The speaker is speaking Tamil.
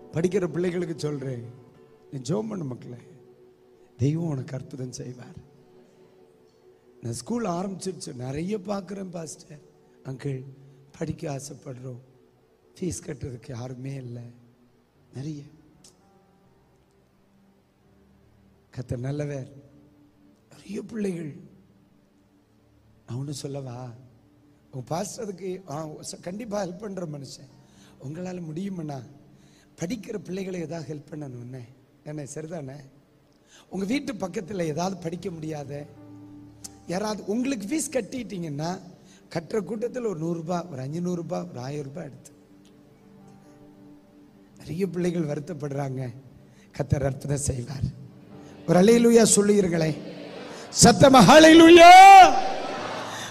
படிக்கிற பிள்ளைகளுக்கு சொல்றேன் நீ ஜோம் பண்ணு மக்களே தெய்வம் உனக்கு அற்புதம் செய்வார் நான் ஸ்கூல் ஆரம்பிச்சிருச்சு நிறைய பார்க்குறேன் பாஸ்டர் அங்கிள் படிக்க ஆசைப்படுறோம் ஃபீஸ் கட்டுறதுக்கு யாருமே இல்லை நிறைய கத்த நல்லவர் நிறைய பிள்ளைகள் நான் ஒன்று சொல்லவா உங்க பாஸ்டர் அதுக்கு ஆ, ச- கண்டிப்பா ஹெல்ப் பண்ற மனுஷன் உங்களால முடியுமண்ணா படிக்கிற பிள்ளைகளை ஏதாவது ஹெல்ப் பண்ணணும் என்ன என்ன சரிதானே உங்க வீட்டு பக்கத்துல ஏதாவது படிக்க முடியாத யாராவது உங்களுக்கு ஃபீஸ் கட்டிட்டீங்கன்னா கட்டுற கூட்டத்தில் ஒரு நூறுரூபா ஒரு அஞ்சூறுரூபா ஒரு ஆயிரம் ரூபாய் எடுத்து நிறைய பிள்ளைகள் வருத்தப்படுறாங்க கத்தர் அற்புதம் செய்வார் ஒரு அலையிலுயா சொல்லுகிறீங்களே சத்தமா ஹalleluya